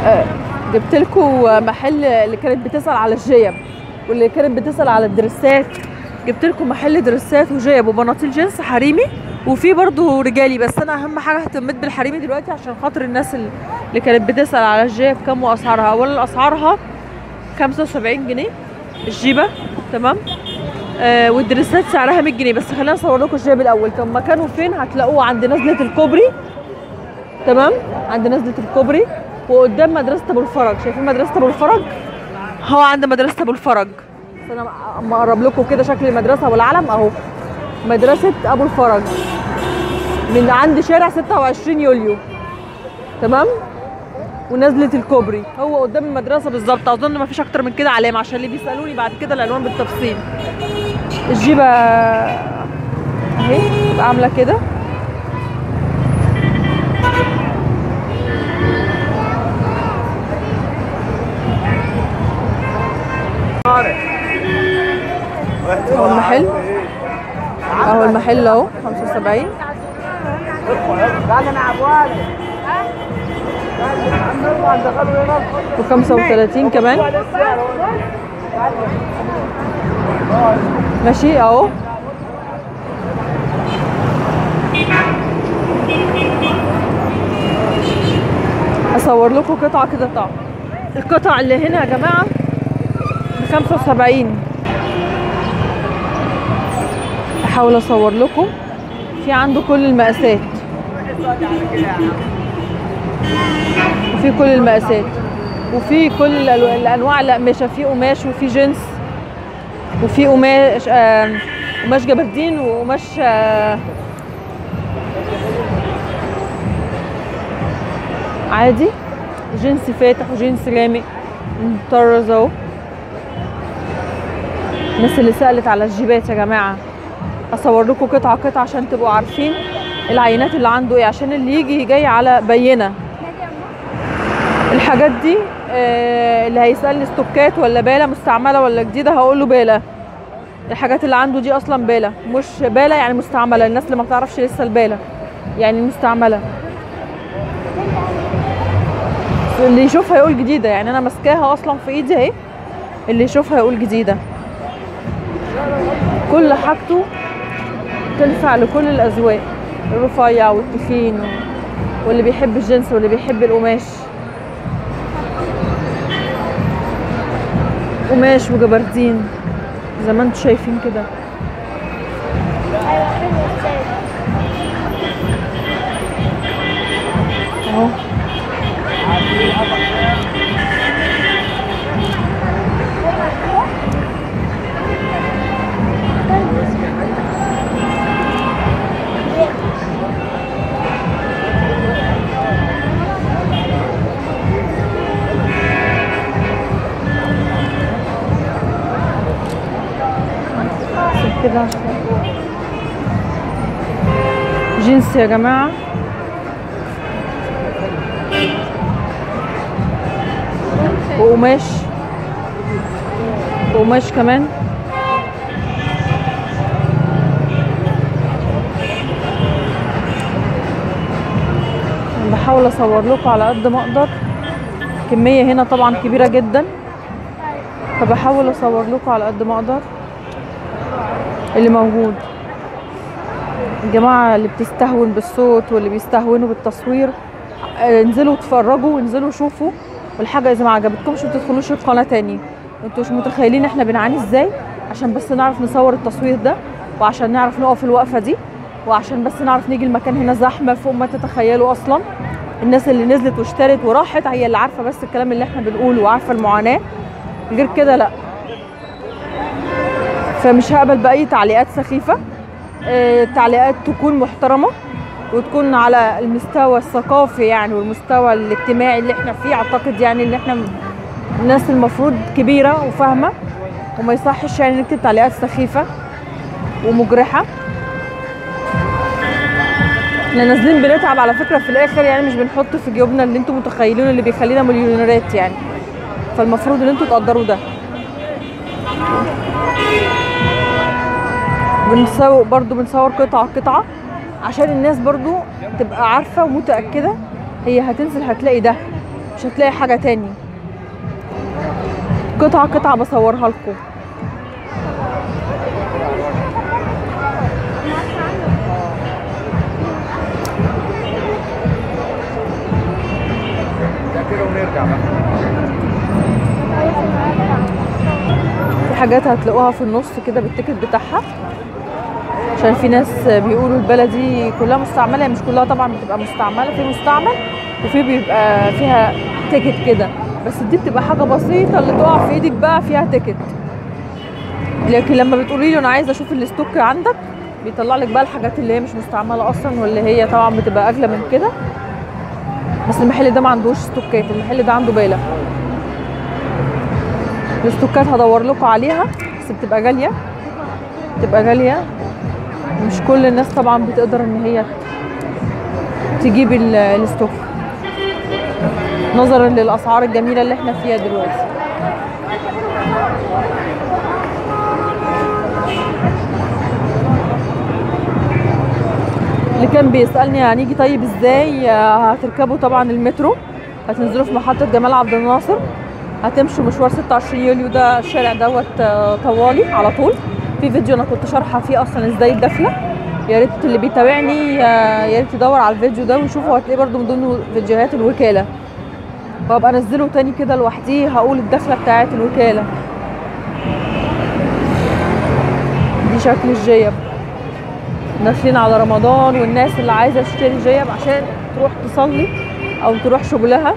آه، جبت لكم محل اللي كانت بتسأل على الجيب واللي كانت بتسأل على الدرسات جبت لكم محل درسات وجيب وبناطيل جينز حريمي وفي برضو رجالي بس انا اهم حاجه اهتميت بالحريمي دلوقتي عشان خاطر الناس اللي كانت بتسأل على الجيب كام واسعارها اولا اسعارها 75 جنيه الجيبه تمام آه والدرسات سعرها 100 جنيه بس خلينا اصور لكم الجيب الاول طب مكانه فين هتلاقوه عند نزله الكوبري تمام عند نزله الكوبري وقدام مدرسه ابو الفرج شايفين مدرسه ابو الفرج هو عند مدرسه ابو الفرج بس انا اما اقرب لكم كده شكل المدرسه والعلم اهو مدرسه ابو الفرج من عند شارع 26 يوليو تمام ونزله الكوبري هو قدام المدرسه بالظبط اظن ما فيش اكتر من كده علامه عشان اللي بيسالوني بعد كده العنوان بالتفصيل الجيبه اهي تبقى عامله كده اهو المحل اهو المحل اهو 75 و 35 كمان ماشي اهو اصور لكم قطعه كده قطعه القطع اللي هنا يا جماعه ب 75 احاول اصور لكم في عنده كل المقاسات وفي كل المقاسات وفي كل الألو- الانواع الاقمشه في قماش وفي جنس وفي قماش آه، قماش جبردين وقماش آه، عادي جنس فاتح وجنس غامق مطرز اهو الناس اللي سألت على الجيبات يا جماعة اصور لكم قطعة قطعة عشان تبقوا عارفين العينات اللي عنده ايه عشان اللي يجي جاي على بينة الحاجات دي آه، اللي هيسألني ستوكات ولا بالة مستعملة ولا جديدة هقول له بالة الحاجات اللي عنده دي اصلا بالة مش بالة يعني مستعملة الناس اللي ما تعرفش لسه البالة يعني مستعملة اللي يشوفها يقول جديدة يعني انا ماسكاها اصلا في ايدي اهي اللي يشوفها يقول جديدة كل حاجته تنفع لكل الاذواق الرفيع والتخين واللي بيحب الجنس واللي بيحب القماش قماش وجبردين زي ما انتم شايفين كده اهو كده جنس يا جماعة وقماش وقماش كمان أنا بحاول اصور لكم على قد ما اقدر كمية هنا طبعا كبيرة جدا فبحاول اصور لكم على قد ما اقدر اللي موجود الجماعة اللي بتستهون بالصوت واللي بيستهونوا بالتصوير آه، انزلوا اتفرجوا وانزلوا شوفوا والحاجة إذا ما عجبتكمش ما تدخلوش القناة تاني انتوا مش متخيلين احنا بنعاني ازاي عشان بس نعرف نصور التصوير ده وعشان نعرف نقف الوقفة دي وعشان بس نعرف نيجي المكان هنا زحمة فوق ما تتخيلوا أصلا الناس اللي نزلت واشترت وراحت هي اللي عارفة بس الكلام اللي احنا بنقوله وعارفة المعاناة غير كده لا فمش هقبل بأي تعليقات سخيفة آه، تعليقات تكون محترمة وتكون على المستوى الثقافي يعني والمستوى الاجتماعي اللي احنا فيه اعتقد يعني ان احنا الناس المفروض كبيرة وفاهمة وما يصحش يعني نكتب تعليقات سخيفة ومجرحة احنا نازلين بنتعب على فكرة في الاخر يعني مش بنحط في جيوبنا اللي انتم متخيلين اللي بيخلينا مليونيرات يعني فالمفروض ان انتوا تقدروا ده بنصور برضو بنصور قطعة قطعة عشان الناس برضو تبقى عارفة ومتأكدة هي هتنزل هتلاقي ده مش هتلاقي حاجه تاني قطعه قطعه بصورها لكم ده كده ونرجع بقى في حاجات هتلاقوها في النص كده بالتيكت بتاعها عشان في ناس بيقولوا البلدي كلها مستعمله هي مش كلها طبعا بتبقى مستعمله في مستعمل وفي بيبقى فيها تيكت كده بس دي بتبقى حاجه بسيطه اللي تقع في ايدك بقى فيها تيكت لكن لما بتقولي له انا عايزه اشوف الاستوك عندك بيطلع لك بقى الحاجات اللي هي مش مستعمله اصلا واللي هي طبعا بتبقى اغلى من كده بس المحل ده ما عندوش ستوكات المحل ده عنده بالة الاستوكات هدور لكم عليها بس بتبقى غاليه بتبقى غاليه مش كل الناس طبعا بتقدر ان هي تجيب ال- الاستوك نظرا للاسعار الجميله اللي احنا فيها دلوقتي اللي كان بيسالني هنيجي طيب ازاي آه، هتركبوا طبعا المترو هتنزلوا في محطه جمال عبد الناصر هتمشوا مشوار 26 يوليو ده الشارع دوت آه، طوالي على طول في فيديو انا كنت شارحه فيه اصلا ازاي الدخله يا ريت اللي بيتابعني آه، يا ريت يدور على الفيديو ده ويشوفه هتلاقيه برده من ضمن فيديوهات الوكاله وابقى انزله تاني كده لوحديه هقول الدخله بتاعت الوكاله دي شكل الجيب داخلين على رمضان والناس اللي عايزه تشتري جيب عشان تروح تصلي او تروح شغلها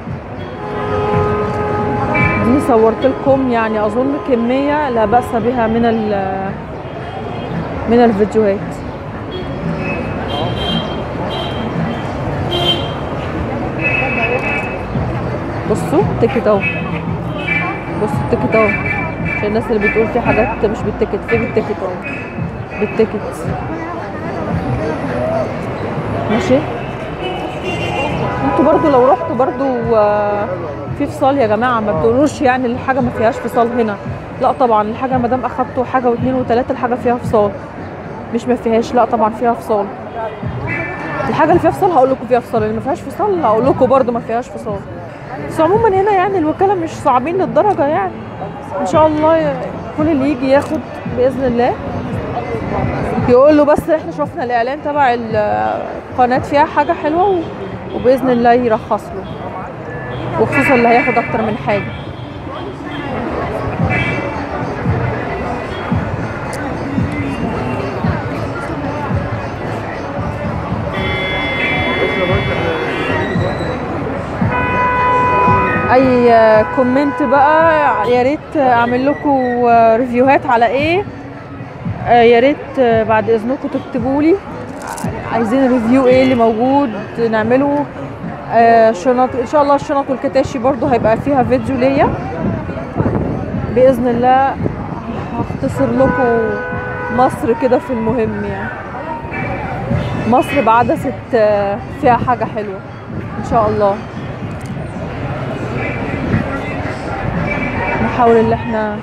دي صورت لكم يعني اظن كميه لا باس بها من ال- من الفيديوهات بصوا التيكت اهو بصوا التيكت اهو عشان الناس اللي بتقول في حاجات مش بالتيكت في بالتيكت اهو بالتيكت ماشي انتوا برضو لو رحتوا برضو آه، في فصال يا جماعه ما تقولوش يعني الحاجه ما فيهاش فصال هنا لا طبعا الحاجه ما دام اخدتوا حاجه واثنين وثلاثه الحاجه فيها فصال مش ما فيهاش لا طبعا فيها فصال الحاجه اللي فيها فصال هقول لكم فيها فصال اللي ما فيهاش فصال هقول لكم برضو ما فيهاش فصال بس عموما هنا يعني الوكاله مش صعبين للدرجه يعني ان شاء الله ي- كل اللي يجي ياخد باذن الله يقول له بس احنا شفنا الاعلان تبع القناه فيها حاجه حلوه و- وباذن الله يرخص له وخصوصا اللي هياخد اكتر من حاجه اي كومنت بقى يا ريت اعمل لكم ريفيوهات على ايه آه، يا ريت آه، بعد اذنكم تكتبوا لي عايزين ريفيو ايه اللي موجود نعمله آه، شنط ان شاء الله الشنط والكتاشي برضو هيبقى فيها فيديو ليا باذن الله هختصر لكم مصر كده في المهم يعني مصر بعدسة آه، فيها حاجة حلوة ان شاء الله نحاول ان احنا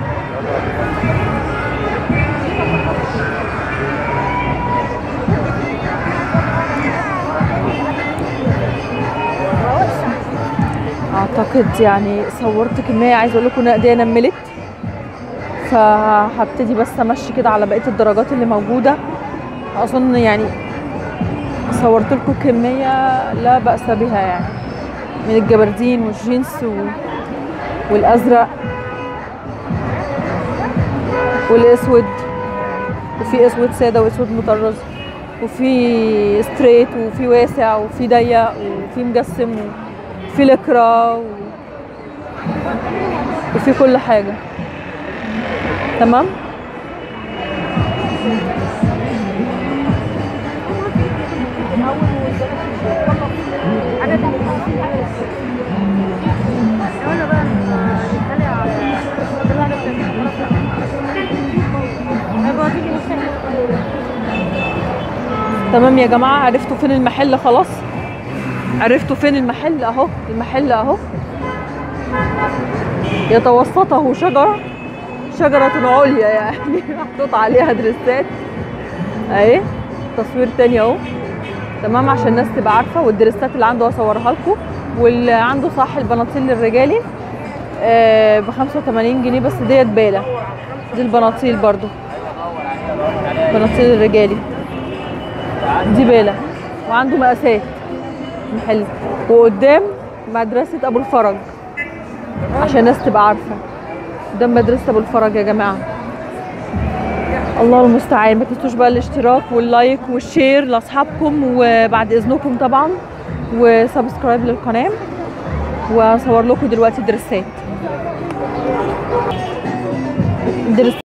اعتقد يعني صورت كميه عايزه اقول لكم ان ايديا نملت فهبتدي بس امشي كده على بقيه الدرجات اللي موجوده اظن يعني صورت لكم كميه لا باس بها يعني من الجبردين والجينز و... والازرق والاسود وفي اسود ساده واسود مطرز وفي ستريت وفي واسع وفي ضيق وفي مجسم وفي لكرة و... وفي كل حاجة تمام تمام يا جماعة عرفتوا فين المحل خلاص عرفتوا فين المحل اهو المحل اهو يتوسطه شجرة شجرة عليا يعني محطوط عليها دريسات اهي تصوير تاني اهو تمام عشان الناس تبقى عارفة والدريسات اللي عنده هصورها لكم واللي عنده صح البناطيل للرجالي ب 85 جنيه بس ديت بالة دي البناطيل برضو بناطيل الرجالي دي بالة وعنده مقاسات محل وقدام مدرسة أبو الفرج عشان الناس تبقى عارفة قدام مدرسة أبو الفرج يا جماعة الله المستعان ما تنسوش بقى الاشتراك واللايك والشير لاصحابكم وبعد اذنكم طبعا وسبسكرايب للقناه واصور لكم دلوقتي درسات درس